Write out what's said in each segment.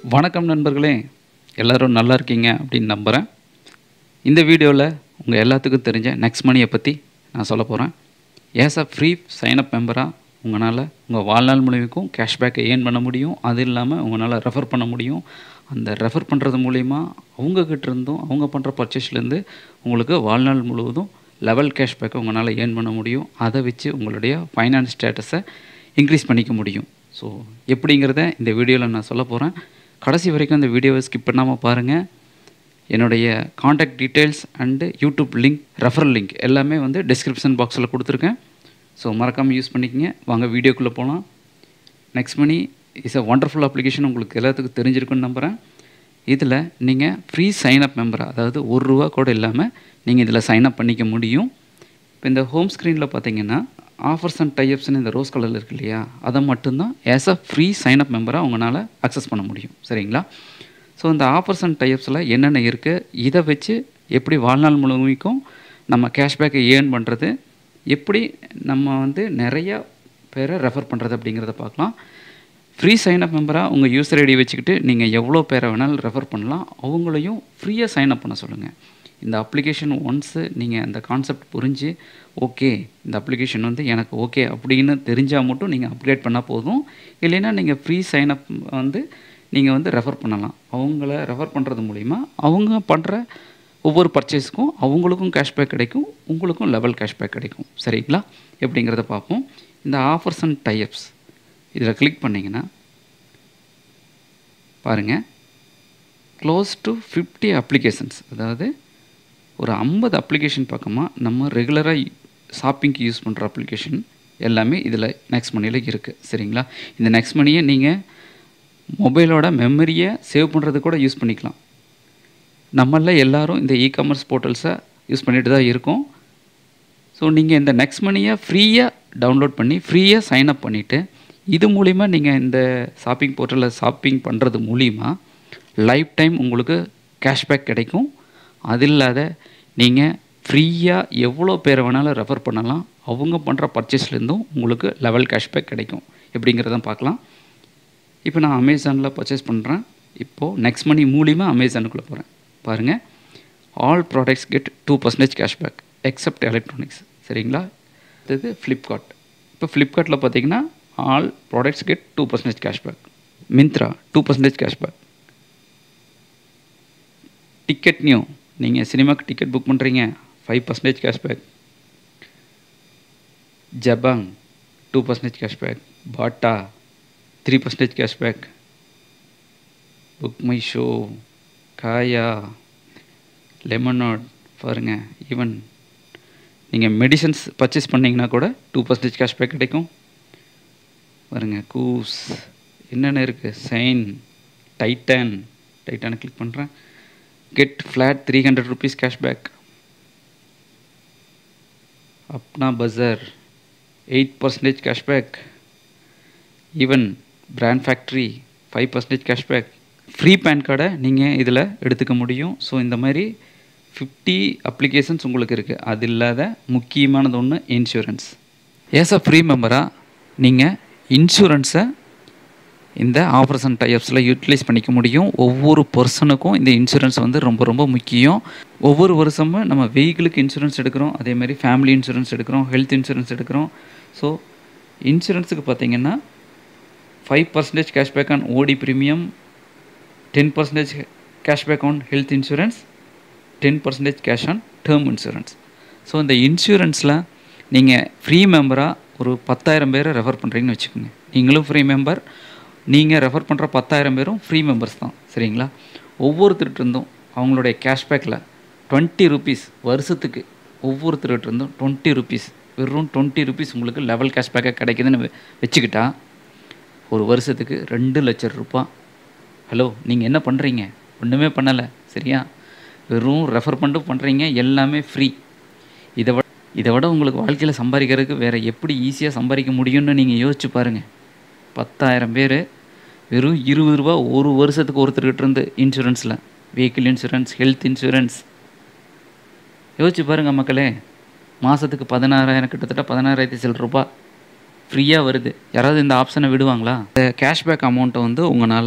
வணக்கம் நண்பர்களே எல்லாரும் நல்லா இருக்கீங்க அப்படின்னு நம்புகிறேன் இந்த வீடியோவில் உங்கள் எல்லாத்துக்கும் தெரிஞ்ச நெக்ஸ்ட் மணியை பற்றி நான் சொல்ல போகிறேன் ஏஸ் அ ஃப்ரீ சைனப் மெம்பராக உங்களால் உங்கள் வாழ்நாள் முழுமைக்கும் கேஷ்பேக்கை ஏர்ன் பண்ண முடியும் அது இல்லாமல் உங்களால் ரெஃபர் பண்ண முடியும் அந்த ரெஃபர் பண்ணுறது மூலிமா அவங்கக்கிட்ட இருந்தும் அவங்க பண்ணுற பர்ச்சேஸ்லேருந்து உங்களுக்கு வாழ்நாள் முழுவதும் லெவல் கேஷ்பேக்கை உங்களால் ஏர்ன் பண்ண முடியும் அதை வச்சு உங்களுடைய ஃபைனான்ஸ் ஸ்டேட்டஸை இன்க்ரீஸ் பண்ணிக்க முடியும் ஸோ எப்படிங்கிறத இந்த வீடியோவில் நான் சொல்ல போகிறேன் கடைசி வரைக்கும் இந்த வீடியோவை ஸ்கிப் பண்ணாமல் பாருங்கள் என்னுடைய contact details and YouTube link referral link எல்லாமே வந்து டிஸ்கிரிப்ஷன் பாக்ஸில் கொடுத்துருக்கேன் ஸோ மறக்காமல் யூஸ் பண்ணிக்கங்க வாங்க வீடியோக்குள்ளே போகலாம் next money is a wonderful application உங்களுக்கு எல்லாத்துக்கும் தெரிஞ்சிருக்குன்னு நம்புகிறேன் இதில் நீங்கள் ஃப்ரீ சைனப் மெம்பராக அதாவது ஒரு ரூபா கூட இல்லாமல் நீங்கள் இதில் சைனப் பண்ணிக்க முடியும் இப்போ இந்த ஹோம் ஸ்க்ரீனில் பார்த்தீங்கன்னா ஆஃபர்ஸ் அண்ட் டைப்ஸ்னு இந்த ரோஸ் கலரில் இருக்கு இல்லையா அதை மட்டும்தான் ஆஸ் அ ஃப்ரீ சைனப் மெம்பராக உங்களால் அக்சஸ் பண்ண முடியும் சரிங்களா ஸோ இந்த ஆஃபர்ஸ் அண்ட் டைப்ஸில் என்னென்ன இருக்குது இதை வச்சு எப்படி வாழ்நாள் முழுமைக்கும் நம்ம கேஷ்பேக்கை ஏர்ன் பண்ணுறது எப்படி நம்ம வந்து நிறையா பேரை ரெஃபர் பண்ணுறது அப்படிங்கிறத பார்க்கலாம் ஃப்ரீ சைனப் மெம்பராக உங்கள் யூசர் ஐடி வச்சுக்கிட்டு நீங்கள் எவ்வளோ பேரை வேணாலும் ரெஃபர் பண்ணலாம் அவங்களையும் ஃப்ரீயாக சைனப் பண்ண சொல்லுங்கள் இந்த அப்ளிகேஷன் ஒன்ஸு நீங்கள் அந்த கான்செப்ட் புரிஞ்சு ஓகே இந்த அப்ளிகேஷன் வந்து எனக்கு ஓகே அப்படின்னு தெரிஞ்சால் மட்டும் நீங்கள் அப்கிரேட் பண்ணால் போதும் இல்லைன்னா நீங்கள் ஃப்ரீ சைனப் வந்து நீங்கள் வந்து ரெஃபர் பண்ணலாம் அவங்கள ரெஃபர் பண்ணுறது மூலிமா அவங்க பண்ணுற ஒவ்வொரு பர்ச்சேஸ்க்கும் அவங்களுக்கும் கேஷ்பேக் கிடைக்கும் உங்களுக்கும் லெவல் கேஷ்பேக் கிடைக்கும் சரிங்களா எப்படிங்கிறத பார்ப்போம் இந்த ஆஃபர்ஸ் அண்ட் டைப்ஸ் இதில் கிளிக் பண்ணிங்கன்னா பாருங்கள் க்ளோஸ் டு ஃபிஃப்டி அப்ளிகேஷன்ஸ் அதாவது ஒரு ஐம்பது அப்ளிகேஷன் பக்கமாக நம்ம ரெகுலராக ஷாப்பிங்க்கு யூஸ் பண்ணுற அப்ளிகேஷன் எல்லாமே இதில் நெக்ஸ்ட் மணியில் இருக்குது சரிங்களா இந்த நெக்ஸ்ட் மணியை நீங்கள் மொபைலோட மெமரியை சேவ் பண்ணுறது கூட யூஸ் பண்ணிக்கலாம் நம்மளில் எல்லாரும் இந்த இ காமர்ஸ் போர்ட்டல்ஸை யூஸ் பண்ணிட்டு தான் இருக்கோம் ஸோ நீங்கள் இந்த நெக்ஸ்ட் மணியை ஃப்ரீயாக டவுன்லோட் பண்ணி ஃப்ரீயாக சைன் அப் பண்ணிவிட்டு இது மூலிமா நீங்கள் இந்த ஷாப்பிங் போர்ட்டலில் ஷாப்பிங் பண்ணுறது மூலிமா லைஃப் டைம் உங்களுக்கு கேஷ்பேக் கிடைக்கும் அது இல்லாத நீங்கள் ஃப்ரீயாக எவ்வளோ பேரை வேணாலும் ரெஃபர் பண்ணலாம் அவங்க பண்ணுற பர்ச்சேஸ்லேருந்தும் உங்களுக்கு லெவல் கேஷ்பேக் கிடைக்கும் எப்படிங்கிறத பார்க்கலாம் இப்போ நான் அமேசானில் பர்ச்சேஸ் பண்ணுறேன் இப்போது நெக்ஸ்ட் மணி மூலிமா அமேசானுக்குள்ளே போகிறேன் பாருங்கள் all products get two percentage cashback except electronics சரிங்களா இது ஃப்ளிப்கார்ட் இப்போ ஃப்ளிப்கார்ட்டில் பார்த்தீங்கன்னா all products get two percentage cashback Myntra two percentage cashback ticket new நீங்கள் சினிமாக்கு டிக்கெட் புக் பண்ணுறீங்க five percentage cashback Jabong two percentage cashback Bata three percentage cashback book my show Kaya lemonade பாருங்க even நீங்கள் medicines purchase பண்ணிங்கன்னா கூட two percentage cashback கிடைக்கும் பாருங்க கூஸ் என்னென்ன இருக்குது சைன் டைட்டன் டைட்டானை கிளிக் பண்ணுறேன் get flat three hundred rupees cashback Apna Bazaar eight percentage cashback even brand factory five percentage cashback free PAN கார்டை நீங்கள் இதில் எடுத்துக்க முடியும் ஸோ இந்த மாதிரி ஃபிஃப்டி அப்ளிகேஷன்ஸ் உங்களுக்கு இருக்குது அது இல்லாத முக்கியமானது ஒன்று இன்சூரன்ஸ் ஏஸ் அ ஃப்ரீ மெம்பராக நீங்கள் இன்சூரன்ஸை இந்த ஆஃபர்ஸ் அண்ட் டைப்ஸில் யூட்டிலைஸ் பண்ணிக்க முடியும் ஒவ்வொரு பர்சனுக்கும் இந்த இன்சூரன்ஸ் வந்து ரொம்ப ரொம்ப முக்கியம் ஒவ்வொரு வருஷமும் நம்ம வெஹிக்கிளுக்கு இன்சூரன்ஸ் எடுக்கிறோம் அதே மாதிரி ஃபேமிலி இன்சூரன்ஸ் எடுக்கிறோம் ஹெல்த் இன்சூரன்ஸ் எடுக்கிறோம் ஸோ இன்சூரன்ஸுக்கு பார்த்தீங்கன்னா five percentage cashback on OD premium ten percentage cashback on health insurance ten percentage cash on term insurance so இந்த இன்சூரன்ஸில் நீங்கள் ஃப்ரீ மெம்பராக ஒரு பத்தாயிரம் பேரை ரெஃபர் பண்ணுறீங்கன்னு வச்சுக்கோங்க நீங்களும் ஃப்ரீ மெம்பர் நீங்கள் ரெஃபர் பண்ணுற பத்தாயிரம் பேரும் ஃப்ரீ மெம்பர்ஸ் தான் சரிங்களா ஒவ்வொருத்தர்கிட்ட இருந்தும் அவங்களுடைய கேஷ்பேக்கில் டுவெண்ட்டி ருபீஸ் வருஷத்துக்கு ஒவ்வொருத்தர்கிட்ட இருந்தும் டுவெண்ட்டி ருபீஸ் வெறும் டுவெண்ட்டி ருபீஸ் உங்களுக்கு லெவல் கேஷ்பேக்காக கிடைக்குதுன்னு வெ- வச்சுக்கிட்டா ஒரு வருஷத்துக்கு ரெண்டு லட்சம் ரூபாய் ஹலோ நீங்கள் என்ன பண்ணுறீங்க ஒன்றுமே பண்ணலை சரியா வெறும் ரெஃபர் பண்ணிட்டு பண்ணுறீங்க எல்லாமே ஃப்ரீ இதை விட இதை விட உங்களுக்கு வாழ்க்கையில் சம்பாதிக்கிறதுக்கு வேறு எப்படி ஈஸியாக சம்பாதிக்க முடியும்னு நீங்கள் யோசிச்சு பாருங்கள் பத்தாயிரம் பேர் வெறும் இருபது ரூபா ஒரு வருஷத்துக்கு ஒருத்தர்கிட்ட இருந்து இன்சூரன்ஸில் வெஹிக்கிள் இன்சூரன்ஸ் ஹெல்த் இன்சூரன்ஸ் யோசிச்சு பாருங்கள் மக்களே மாதத்துக்கு பதினாறாயிரம் கிட்டத்தட்ட பதினாறாயிரத்தி சில்லற ரூபாய் ஃப்ரீயாக வருது யாராவது இந்த ஆப்ஷனை விடுவாங்களா இந்த கேஷ்பேக் அமௌண்ட்டை வந்து உங்களால்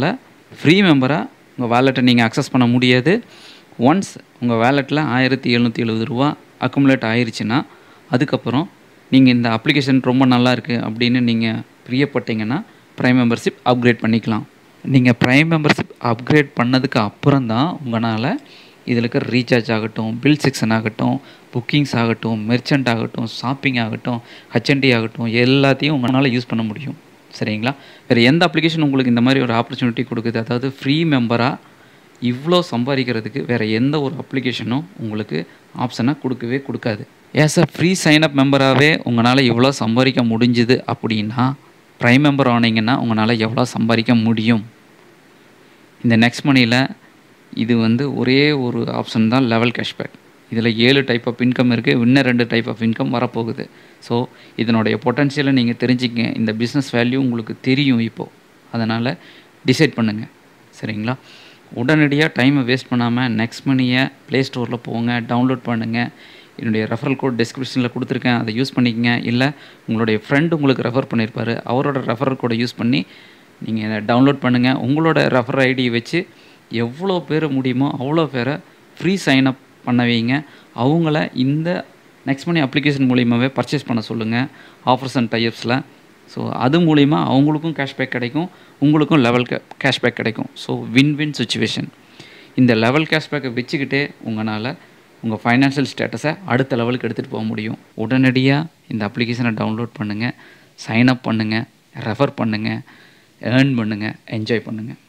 ஃப்ரீ மெம்பராக உங்கள் வேலெட்டை நீங்கள் அக்சஸ் பண்ண முடியாது ஒன்ஸ் உங்கள் வேலெட்டில் ஆயிரத்தி எழுநூற்றி எழுபது ரூபா அக்குமுலேட் ஆயிருச்சுன்னா அதுக்கப்புறம் நீங்கள் இந்த அப்ளிகேஷன் ரொம்ப நல்லா இருக்குது அப்படின்னு நீங்கள் பிரியப்பட்டீங்கன்னா ப்ரைம் மெம்பர்ஷிப் அப்கிரேட் பண்ணிக்கலாம் நீங்கள் ப்ரைம் மெம்பர்ஷிப் அப்கிரேட் பண்ணதுக்கு அப்புறம் தான் உங்களால் இதில் இருக்க ரீசார்ஜ் ஆகட்டும் பில் செக்ஷன் ஆகட்டும் புக்கிங்ஸ் ஆகட்டும் மெர்ச்சன்ட் ஆகட்டும் ஷாப்பிங் ஆகட்டும் ஹச்என்டி ஆகட்டும் எல்லாத்தையும் உங்களால் யூஸ் பண்ண முடியும் சரிங்களா வேறு எந்த அப்ளிகேஷன் உங்களுக்கு இந்த மாதிரி ஒரு ஆப்பர்ச்சுனிட்டி கொடுக்குது அதாவது ஃப்ரீ மெம்பராக இவ்வளோ சம்பாதிக்கிறதுக்கு வேறு எந்த ஒரு அப்ளிகேஷனும் உங்களுக்கு ஆப்ஷனாக கொடுக்கவே கொடுக்காது ஏஸ் அ ஃப்ரீ சைனப் மெம்பராகவே உங்களால் இவ்வளோ சம்பாதிக்க முடிஞ்சுது அப்படின்னா ப்ரைம் மெம்பர் ஆனீங்கன்னா உங்களால் எவ்வளோ சம்பாதிக்க முடியும் இந்த நெக்ஸ்ட் மணியில் இது வந்து ஒரே ஒரு ஆப்ஷன் தான் லெவல் கேஷ்பேக் இதில் ஏழு டைப் ஆஃப் இன்கம் இருக்குது இன்னும் ரெண்டு டைப் ஆஃப் இன்கம் வரப்போகுது ஸோ இதனுடைய பொட்டன்ஷியலை நீங்கள் தெரிஞ்சுக்கங்க இந்த பிஸ்னஸ் வேல்யூ உங்களுக்கு தெரியும் இப்போது அதனால் டிசைட் பண்ணுங்கள் சரிங்களா உடனடியாக டைமை வேஸ்ட் பண்ணாமல் நெக்ஸ்ட் மணியை ப்ளே ஸ்டோரில் போங்க டவுன்லோட் பண்ணுங்கள் என்னுடைய ரெஃபரல் கோட் டிஸ்கிரிப்ஷனில் கொடுத்துருக்கேன் அதை யூஸ் பண்ணிக்கங்க இல்லை உங்களுடைய ஃப்ரெண்ட் உங்களுக்கு ரெஃபர் பண்ணியிருப்பாரு அவரோட ரெஃபரல் கோடை யூஸ் பண்ணி நீங்கள் இதை டவுன்லோட் பண்ணுங்கள் உங்களோட ரெஃபர் ஐடியை வச்சு எவ்வளோ பேர் முடியுமோ அவ்வளோ பேரை ஃப்ரீ சைன்அப் பண்ண வைங்க அவங்கள இந்த நெக்ஸ்ட் மணி அப்ளிகேஷன் மூலியமாகவே பர்ச்சேஸ் பண்ண சொல்லுங்கள் ஆஃபர்ஸ் அண்ட் டைப்ஸில் ஸோ அது மூலிமா அவங்களுக்கும் கேஷ்பேக் கிடைக்கும் உங்களுக்கும் லெவல் கேஷ்பேக் கிடைக்கும் ஸோ வின் வின் சுச்சுவேஷன் இந்த லெவல் கேஷ்பேக்கை வச்சுக்கிட்டே உங்களால் உங்கள் ஃபைனான்ஷியல் ஸ்டேட்டஸை அடுத்த லெவலுக்கு எடுத்துகிட்டு போக முடியும் உடனடியாக இந்த அப்ளிகேஷனை டவுன்லோட் பண்ணுங்கள் சைன் அப் பண்ணுங்கள் ரெஃபர் பண்ணுங்கள் ஏர்ன் பண்ணுங்கள் என்ஜாய் பண்ணுங்கள்